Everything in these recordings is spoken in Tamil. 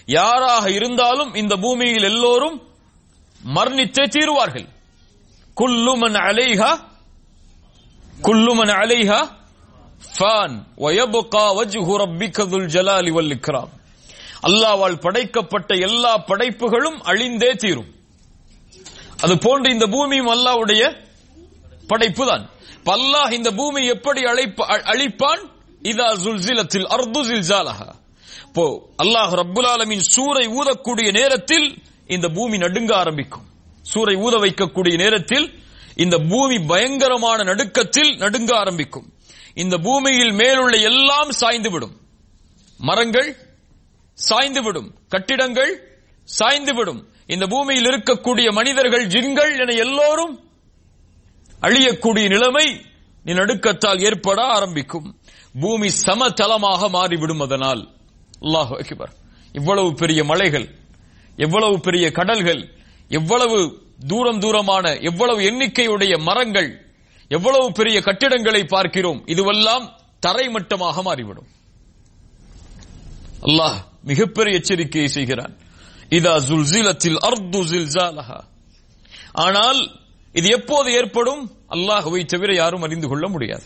யாராக இருந்தாலும் இந்த பூமியில் எல்லோரும் மரணித்தே தீருவார்கள் குல்லுமன் அலைஹா குல்லுமன் அலைஹா ஃபான் வயபுகா வஜ்ஹு ரப்பிக துல் ஜலாலி வல் இக்ராம் அல்லாவால் படைக்கப்பட்ட எல்லா படைப்புகளும் அழிந்தே தீரும் அது போன்று இந்த பூமியும் அல்லாவுடைய படைப்பு தான் அல்லாஹ் இந்த பூமி எப்படி அழைப்ப அ- அழிப்பான் இதா ஜுல்சிலத்தில் அர்து ஜில்சாலஹா இப்போ அல்லாஹ் ரப்புல் ஆலமீன் சூரை ஊதக்கூடிய நேரத்தில் இந்த பூமி நடுங்க ஆரம்பிக்கும் சூரை ஊத வைக்கக்கூடிய நேரத்தில் இந்த பூமி பயங்கரமான நடுக்கத்தில் நடுங்க ஆரம்பிக்கும் இந்த பூமியில் மேலுள்ள எல்லாம் சாய்ந்து விடும் மரங்கள் சாய்ந்து விடும் கட்டிடங்கள் சாய்ந்து விடும் இந்த பூமியில் இருக்கக்கூடிய மனிதர்கள் ஜின்கள் என எல்லோரும் அழியக்கூடிய நிலைமை நீ நடுக்கத்தால் ஏற்பட ஆரம்பிக்கும் பூமி சமதளமாக மாறிவிடும் அதனால் அல்லாஹ் அக்பர் இவ்வளவு பெரிய மலைகள் எவ்வளவு பெரிய கடல்கள் எவ்வளவு தூரம் தூரமான எவ்வளவு எண்ணிக்கையுடைய மரங்கள் எவ்வளவு பெரிய கட்டிடங்களை பார்க்கிறோம் இதுவெல்லாம் தரைமட்டமாக மாறிவிடும் அல்லாஹ் மிகப்பெரிய எச்சரிக்கையை செய்கிறான் இதா ஜுல்சிலத்தில் அர்து ஜில்சாலஹா ஆனால் இது எப்போது ஏற்படும் அல்லாஹுவை தவிர யாரும் அறிந்து கொள்ள முடியாது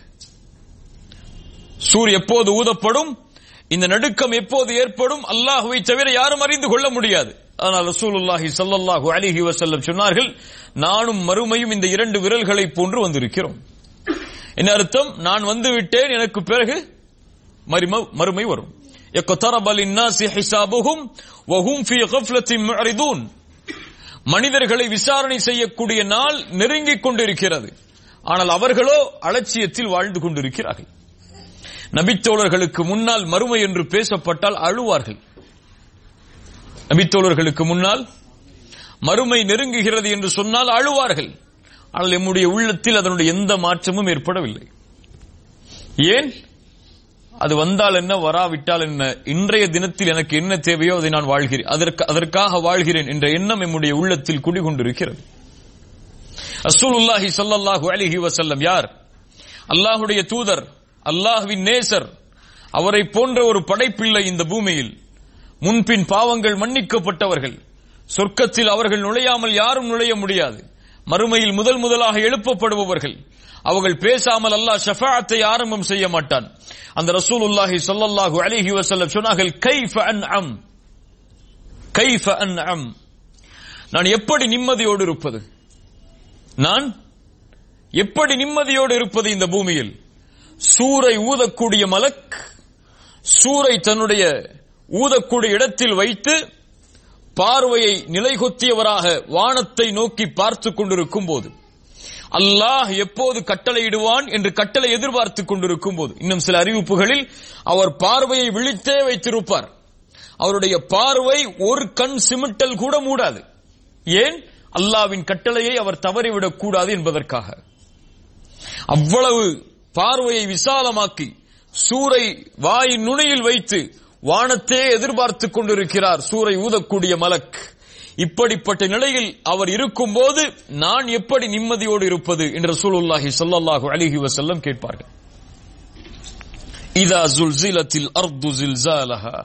சூர் எப்போது ஊதப்படும் இந்த நடுக்கம் எப்போது ஏற்படும் அல்லாஹுவை தவிர யாரும் அறிந்து கொள்ள முடியாது ஆனால் ரசூலுல்லாஹி ஸல்லல்லாஹு அலைஹி வஸல்லம் சொன்னார்கள் நானும் மறுமையும் இந்த இரண்டு விரல்களை போன்று வந்திருக்கிறோம் என்ன அர்த்தம் நான் வந்து விட்டேன் எனக்கு பிறகு மறும- மறுமை வரும் اقترب للناس حسابهم وهم في غفلة معرضون மனிதர்களை விசாரணை செய்யக்கூடிய நாள் நெருங்கிக் கொண்டிருக்கிறது ஆனால் அவர்களோ அலட்சியத்தில் வாழ்ந்து கொண்டிருக்கிறார்கள் நபித்தோழர்களுக்கு முன்னால் மறுமை என்று பேசப்பட்டால் அழுவார்கள் நபித்தோழர்களுக்கு முன்னால் மறுமை நெருங்குகிறது என்று சொன்னால் அழுவார்கள் ஆனால் எம்முடைய உள்ளத்தில் அதனுடைய எந்த மாற்றமும் ஏற்படவில்லை ஏன் அது வந்தால் என்ன வராவிட்டால் என்ன இன்றைய தினத்தில் எனக்கு என்ன தேவையோ அதை நான் வாழ்கிறேன் அதற்கு அதற்காக வாழ்கிறேன் என்ற எண்ணம் எம்முடைய உள்ளத்தில் குடிகொண்டிருக்கிறது ரசூலுல்லாஹி ஸல்லல்லாஹு அலைஹி வஸல்லம் யார் அல்லாஹ்வுடைய தூதர் அல்லாஹ்வின் நேசர் அவரை போன்ற ஒரு படைப்பில்லை இந்த பூமியில் முன்பின் பாவங்கள் மன்னிக்கப்பட்டவர்கள் சொர்க்கத்தில் அவர்கள் நுழையாமல் யாரும் நுழைய முடியாது மறுமையில் முதல் முதலாக எழுப்பப்படுபவர்கள் அவர்கள் பேசாமல் அல்லாஹ் ஷஃபாஅத்தை ஆரம்பம் செய்ய மாட்டான் அந்த ரசூலுல்லாஹி ஸல்லல்லாஹு அலைஹி வஸல்லம் சொன்னார்கள் கைஃப அன்அம் கைஃப அன்அம் நான் எப்படி நிம்மதியோடு இருப்பது நான் எப்படி நிம்மதியோடு இருப்பது இந்த பூமியில் சூரை ஊதக்கூடிய மலக் சூரை தன்னுடைய ஊதக்கூடிய இடத்தில் வைத்து பார்வையை நிலைகொத்தியவராக வானத்தை நோக்கி பார்த்துக் கொண்டிருக்கும் போது அல்லாஹ் எப்போது கட்டளையிடுவான் என்று கட்டளை எதிர்பார்த்துக் கொண்டிருக்கும் போது இன்னும் சில அறிவிப்புகளில் அவர் பார்வையை விழித்தே வைத்திருப்பார் அவருடைய பார்வை ஒரு கண் சிமிட்டல் கூட மூடாது ஏன் அல்லாவின் கட்டளையை அவர் தவறிவிடக் கூடாது என்பதற்காக அவ்வளவு பார்வையை விசாலமாக்கி சூரை வாயின் நுனியில் வைத்து வானத்தே எதிர்பார்த்துக் கொண்டிருக்கிறார் சூரை ஊதக்கூடிய மலக் இப்படிப்பட்ட நிலையில் அவர் இருக்கும்போது நான் எப்படி நிம்மதியோடு இருப்பது என்று ரசூலுல்லாஹி ஸல்லல்லாஹு அலைஹி வஸல்லம் கேட்பார்கள் இதா ஜுல்சிலத்தில் அர்து ஜில்சாலஹா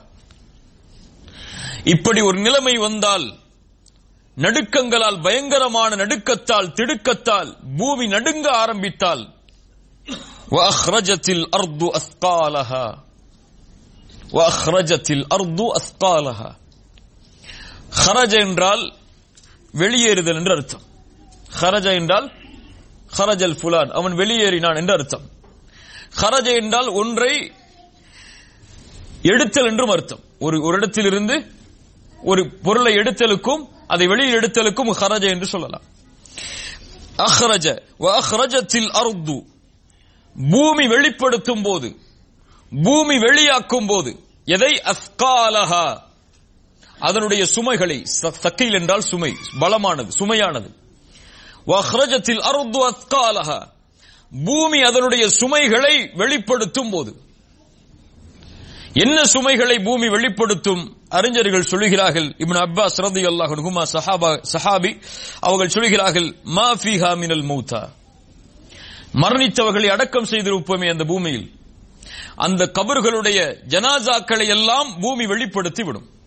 இப்படி ஒரு நிலைமை வந்தால் நடுக்கங்களால் பயங்கரமான நடுக்கத்தால் திடுக்கத்தால் பூமி நடுங்க ஆரம்பித்தால் وأخرجت الأرض أثقالها وأخرجت الأرض أثقالها خرج என்றால் வெளியேறுதல் என்று அர்த்தம் خرج என்றால் خرج الفلان அவன் வெளியேறினான் என்று அர்த்தம் خرج என்றால் ஒன்றை எடுத்தல் என்றும் அர்த்தம் ஒரு ஒரு இடத்திலிருந்து ஒரு பொருளை எடுத்தலுக்கும் அதை வெளியில் எடுத்தலுக்கும் خرج என்று சொல்லலாம் أخرج وأخرجت الأرض பூமி வெளிப்படுத்தும் போது பூமி வெளியாக்கும் போது எதை அஸ்காலஹா அதனுடைய சுமைகளை ச- சக்கைல் என்றால் சுமை பலமானது சுமையானது வஹ்ரஜத்தில் அருது அஸ்காலஹா பூமி அதனுடைய சுமைகளை வெளிப்படுத்தும் போது என்ன சுமைகளை பூமி வெளிப்படுத்தும் அறிஞர்கள் சொல்லுகிறார்கள் இப்னு அப்பாஸ் ரலியல்லாஹு அன்ஹுமா சஹாபா சஹாபி அவர்கள் சொல்லுகிறார்கள் மா ஃபீஹா மினல் மௌதா மரணித்தவர்களை அடக்கம் செய்திருப்போமே அந்த பூமியில் அந்த கபர்களுடைய ஜனாசாக்களை எல்லாம் பூமி வெளிப்படுத்தி விடும்